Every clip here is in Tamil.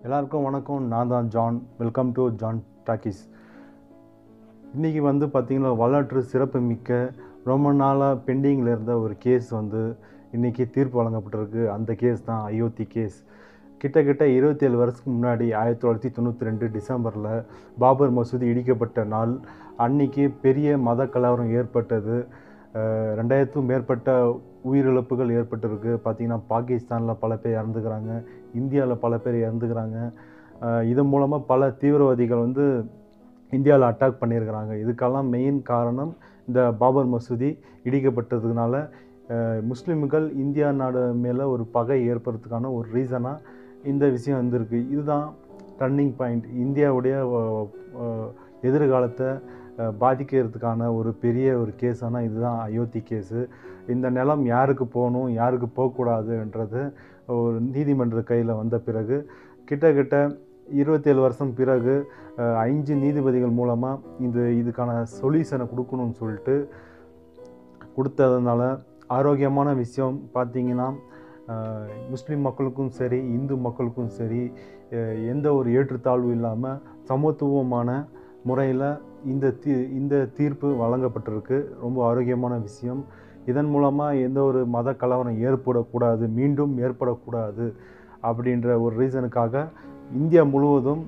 எல்லாருக்கும் வணக்கம் நான் தான் John welcome to John talkies இன்றைக்கி வந்து பார்த்திங்கன்னா வரலாற்று சிறப்பு மிக்க ரொம்ப நாளாக பெண்டிங்கில் இருந்த ஒரு கேஸ் வந்து இன்றைக்கி தீர்ப்பு வழங்கப்பட்டிருக்கு அந்த கேஸ் தான் அயோத்தி கேஸ் கிட்டத்தட்ட இருபத்தேழு வருஷத்துக்கு முன்னாடி ஆயிரத்தி தொள்ளாயிரத்தி தொண்ணூற்றி ரெண்டு டிசம்பரில் பாபர் மசூதி இடிக்கப்பட்ட நாள் அன்னைக்கு பெரிய மத கலவரம் ஏற்பட்டது அஹ் ரெண்டாயிரத்துக்கும் மேற்பட்ட உயிரிழப்புகள் ஏற்பட்டிருக்கு பார்த்திங்கன்னா பாகிஸ்தானில் பல பேர் இறந்துக்கிறாங்க இந்தியாவில் பல பேர் இறந்துக்கிறாங்க அஹ் இதன் மூலமாக பல தீவிரவாதிகள் வந்து இந்தியாவில் அட்டாக் பண்ணியிருக்கிறாங்க இதுக்கெல்லாம் மெயின் காரணம் இந்த பாபர் மசூதி இடிக்கப்பட்டதுனால அஹ் முஸ்லிம்கள் இந்தியா நாடு மேலே ஒரு பகை ஏற்படுறதுக்கான ஒரு ரீசனாக இந்த விஷயம் வந்திருக்கு இதுதான் டர்னிங் பாயிண்ட் இந்தியாவுடைய அஹ், அஹ், எதிர்காலத்தை அஹ், பாதிக்கிறதுக்கான ஒரு பெரிய ஒரு கேஸான இதுதான் அயோத்தி கேஸு இந்த நிலம் யாருக்கு போகணும் யாருக்கு போகக்கூடாதுன்றது ஒரு நீதிமன்ற கையில் வந்த பிறகு கிட்டத்தட்ட இருபத்தேழு வருஷம் பிறகு அஹ், அஞ்சு நீதிபதிகள் மூலமாக இந்த இதுக்கான சொல்யூஷனை கொடுக்கணும்னு சொல்லிட்டு கொடுத்ததுனால ஆரோக்கியமான விஷயம் பார்த்தீங்கன்னா அஹ், முஸ்லீம் மக்களுக்கும் சரி இந்து மக்களுக்கும் சரி அஹ், எந்த ஒரு ஏற்றுத்தாழ்வு இல்லாமல் சமத்துவமான முறையில் இந்த தீ இந்த தீர்ப்பு வழங்கப்பட்டிருக்கு ரொம்ப ஆரோக்கியமான விஷயம் இதன் மூலமாக எந்த ஒரு மத கலவரம் ஏற்படக்கூடாது மீண்டும் ஏற்படக்கூடாது அப்படின்ற ஒரு ரீசனுக்காக இந்தியா முழுவதும்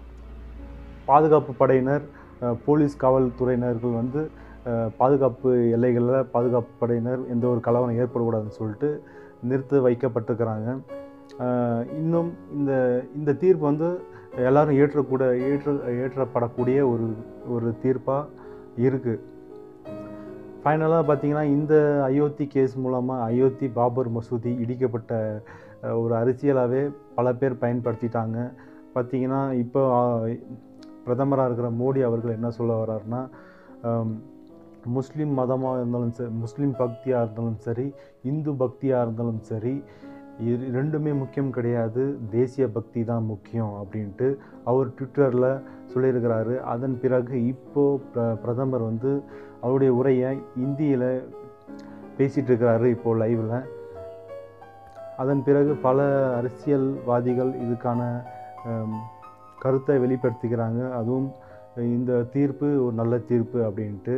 பாதுகாப்பு படையினர் அஹ், போலீஸ் காவல்துறையினர்கள் வந்து அஹ், பாதுகாப்பு எல்லைகளில் பாதுகாப்பு படையினர் எந்த ஒரு கலவரம் ஏற்படக்கூடாதுன்னு சொல்லிட்டு நிறுத்த வைக்கப்பட்டிருக்கிறாங்க அஹ், இன்னும் இந்த இந்த தீர்ப்பு வந்து எல்லாரும் ஏற்றக்கூட ஏற்ற ஏற்றப்படக்கூடிய ஒரு ஒரு தீர்ப்பாக இருக்குது ஃபைனலாக பார்த்தீங்கன்னா இந்த அயோத்தி கேஸ் மூலமாக அயோத்தி பாபர் மசூதி இடிக்கப்பட்ட அஹ், ஒரு அரசியலாகவே பல பேர் பயன்படுத்திட்டாங்க பார்த்தீங்கன்னா இப்போ பிரதமராக இருக்கிற மோடி அவர்கள் என்ன சொல்ல வர்றாருன்னா ஆம், முஸ்லீம் மதமாக இருந்தாலும் சரி முஸ்லீம் பக்தியாக இருந்தாலும் சரி இந்து பக்தியாக இருந்தாலும் சரி இது ரெண்டுமே முக்கியம் கிடையாது தேசிய பக்தி தான் முக்கியம் அப்படின்ட்டு அவர் ட்விட்டரில் சொல்லியிருக்கிறாரு அதன் பிறகு இப்போது பிர பிரதமர் வந்து அவருடைய உரையை இந்தியில் பேசிகிட்டு இருக்கிறாரு இப்போது லைவில் அதன் பிறகு பல அரசியல்வாதிகள் இதுக்கான ஹம், கருத்தை வெளிப்படுத்திக்கிறாங்க அதுவும் இந்த தீர்ப்பு ஒரு நல்ல தீர்ப்பு அப்படின்ட்டு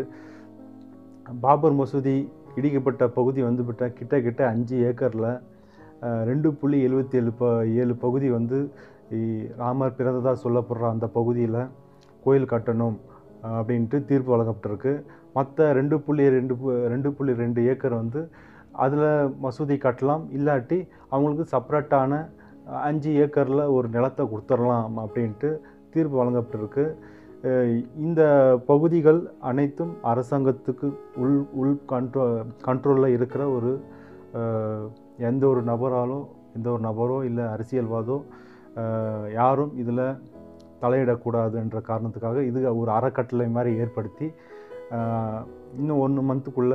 பாபர் மசூதி இடிக்கப்பட்ட பகுதி வந்துவிட்ட கிட்ட கிட்ட அஞ்சு ஏக்கரில் ரெண்டு புள்ளி எழுபத்தி ஏழு ப ஏழு பகுதி வந்து இ- ராமர் பிறந்ததாக சொல்லப்படுற அந்த பகுதியில் கோயில் கட்டணும் அஹ், அப்படின்ட்டு தீர்ப்பு வழங்கப்பட்டிருக்கு மற்ற ரெண்டு புள்ளி ரெண்டு பு- ரெண்டு புள்ளி ரெண்டு ஏக்கர் வந்து அதில் மசூதி கட்டலாம் இல்லாட்டி அவங்களுக்கு செப்பரேட்டான அஞ்சு ஏக்கரில் ஒரு நிலத்தை கொடுத்துடலாம் அப்படின்ட்டு தீர்ப்பு வழங்கப்பட்டிருக்கு அஹ் இந்த பகுதிகள் அனைத்தும் அரசாங்கத்துக்கு உள் உள் கண்ட்ரோ கண்ட்ரோலில் இருக்கிற ஒரு அஹ், எந்த ஒரு நபராலும் எந்த ஒரு நபரோ இல்லை அரசியல்வாதோ அஹ், யாரும் இதில் தலையிடக்கூடாதுன்ற காரணத்துக்காக இது ஒரு அறக்கட்டளை மாதிரி ஏற்படுத்தி அஹ், இன்னும் ஒன்று மந்த்துக்குள்ளே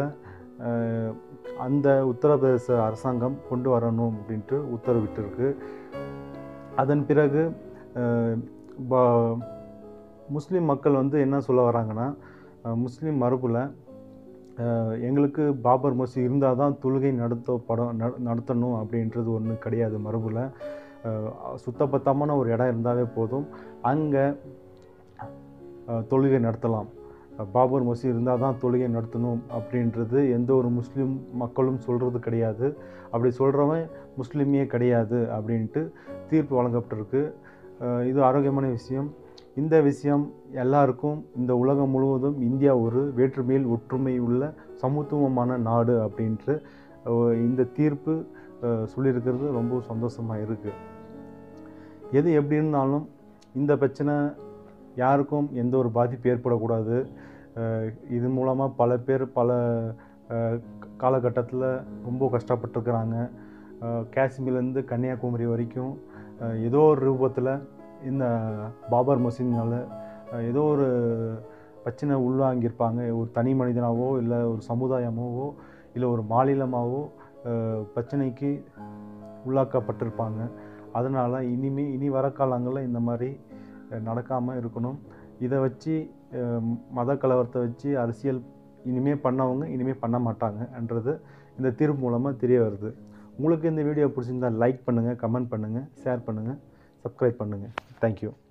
அந்த உத்தரப்பிரதேச அரசாங்கம் கொண்டு வரணும் அப்படின்ட்டு உத்தரவிட்டிருக்கு அதன் பிறகு அஹ், ப- முஸ்லீம் மக்கள் வந்து என்ன சொல்ல வராங்கன்னா அஹ், முஸ்லீம் மரபில் எங்களுக்கு பாபர் மசூதி இருந்தால் தான் தொழுகை நடத்தப்படும் நட- நடத்தணும் அப்படின்றது ஒன்று கிடையாது மரபில் சுத்தபத்தமான ஒரு இடம் இருந்தாவே போதும் அங்கே தொழுகை நடத்தலாம் பாபர் மசூதி இருந்தால் தான் தொழுகை நடத்தணும் அப்படின்றது எந்த ஒரு முஸ்லீம் மக்களும் சொல்கிறது கிடையாது அப்படி சொல்கிறவன் முஸ்லீமே கிடையாது அப்படின்ட்டு தீர்ப்பு வழங்கப்பட்டிருக்கு அஹ் இது ஆரோக்கியமான விஷயம் இந்த விஷயம் எல்லாருக்கும் இந்த உலகம் முழுவதும் இந்தியா ஒரு வேற்றுமையில் ஒற்றுமை உள்ள சமத்துவமான நாடு அப்படின்ட்டு அஹ் இந்த தீர்ப்பு அஹ் சொல்லியிருக்கிறது ரொம்ப சந்தோஷமாக இருக்குது எது எப்படி இருந்தாலும் இந்த பிரச்சனை யாருக்கும் எந்த ஒரு பாதிப்பு ஏற்படக்கூடாது அஹ் இது மூலமாக பல பேர் பல காலகட்டத்தில் ரொம்ப கஷ்டப்பட்டிருக்கிறாங்க அஹ் காஷ்மீர்லேருந்து கன்னியாகுமரி வரைக்கும் அஹ் ஏதோ ஒரு ரூபத்தில் இந்த பாபர் மசீதினால் ஏதோ ஒரு பிரச்சனை உள்வாங்கியிருப்பாங்க ஒரு தனி மனிதனாவோ இல்லை ஒரு சமுதாயமாவோ இல்லை ஒரு மாநிலமாவோ அஹ் பிரச்சனைக்கு உள்ளாக்கப்பட்டிருப்பாங்க அதனால் இனிமே இனி வர காலங்களில் இந்த மாதிரி நடக்காமல் இருக்கணும் இதை வச்சு அஹ், மத கலவரத்தை வச்சு அரசியல் இனிமேல் பண்ணவங்க இனிமேல் பண்ண மாட்டாங்கன்றது இந்த தீர்ப்பு மூலமாக தெரிய வருது உங்களுக்கு இந்த வீடியோ பிடிச்சிருந்தா லைக் பண்ணுங்கள் கமெண்ட் பண்ணுங்கள் ஷேர் பண்ணுங்கள் சப்ஸ்கிரைப் பண்ணுங்கள் தேங்க்யூ